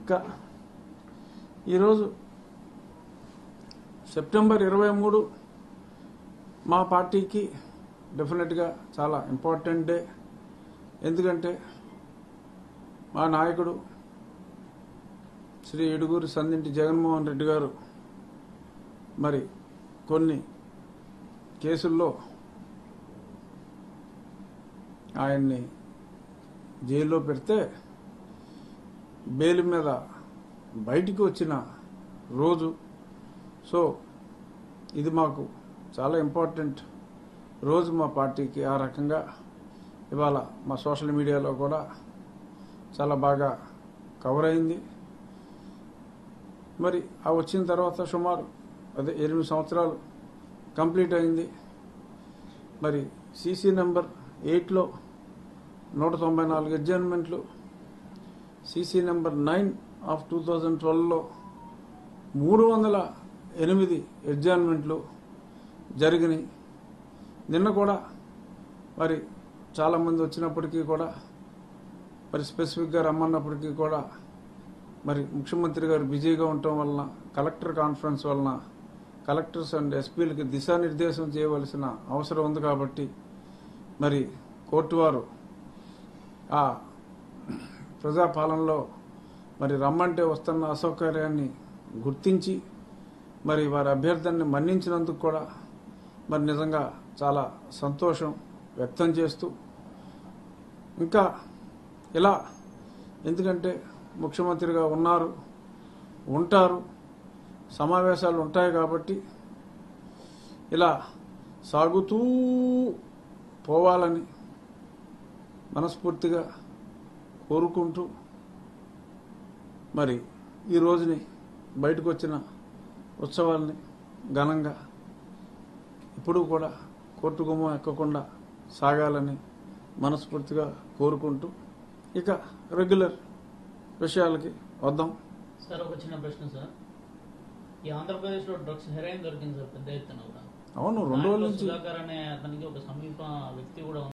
ఇక ఈరోజు సెప్టెంబర్ ఇరవై మూడు మా పార్టీకి డెఫినెట్గా చాలా ఇంపార్టెంట్ డే ఎందుకంటే మా నాయకుడు శ్రీ ఇడుగురు సందింటి జగన్మోహన్ రెడ్డి గారు మరి కొన్ని కేసుల్లో ఆయన్ని జైల్లో పెడితే బెయిల్ మీద బయటికి వచ్చిన రోజు సో ఇది మాకు చాలా ఇంపార్టెంట్ రోజు మా పార్టీకి ఆ రకంగా ఇవాళ మా సోషల్ మీడియాలో కూడా చాలా బాగా కవర్ అయింది మరి ఆ వచ్చిన తర్వాత సుమారు అదే ఎనిమిది సంవత్సరాలు కంప్లీట్ అయింది మరి సీసీ నెంబర్ ఎయిట్లో నూట తొంభై నాలుగు అడ్జర్న్మెంట్లు CC number nine of two thousand ట్వెల్వ్లో మూడు వందల ఎనిమిది అడ్జర్న్మెంట్లు జరిగినాయి నిన్న కూడా మరి చాలామంది వచ్చినప్పటికీ కూడా మరి స్పెసిఫిక్గా రమ్మన్నప్పటికీ కూడా మరి ముఖ్యమంత్రి గారు బిజీగా ఉండటం వలన కలెక్టర్ కాన్ఫరెన్స్ వలన కలెక్టర్స్ అండ్ ఎస్పీలకి దిశానిర్దేశం చేయవలసిన అవసరం ఉంది కాబట్టి మరి కోర్టు వారు ఆ ప్రజాపాలనలో మరి రమ్మంటే వస్తున్న అసౌకర్యాన్ని గుర్తించి మరి వారి అభ్యర్థనని మన్నించినందుకు కూడా మరి నిజంగా చాలా సంతోషం వ్యక్తం చేస్తూ ఇంకా ఇలా ఎందుకంటే ముఖ్యమంత్రిగా ఉన్నారు ఉంటారు సమావేశాలు ఉంటాయి కాబట్టి ఇలా సాగుతూ పోవాలని మనస్ఫూర్తిగా కోరుకుంటూ మరి ఈ రోజుని బయటకు వచ్చిన ఉత్సవాల్ని ఘనంగా ఇప్పుడు కూడా కోర్టు గుమ్మం ఎక్కకుండా సాగాలని మనస్ఫూర్తిగా కోరుకుంటూ ఇక రెగ్యులర్ విషయాలకి వద్దాం సార్ ఒక చిన్న ప్రశ్న సార్ ఈ ఆంధ్రప్రదేశ్ లో డ్రగ్స్ హెరాయిన్ దొరికింది సార్ పెద్ద ఎత్తున కూడా అవును రెండు రోజుల దాంట్లో నుంచి సుధాకర్ అనే అతనికి ఒక సమీప వ్యక్తి కూడా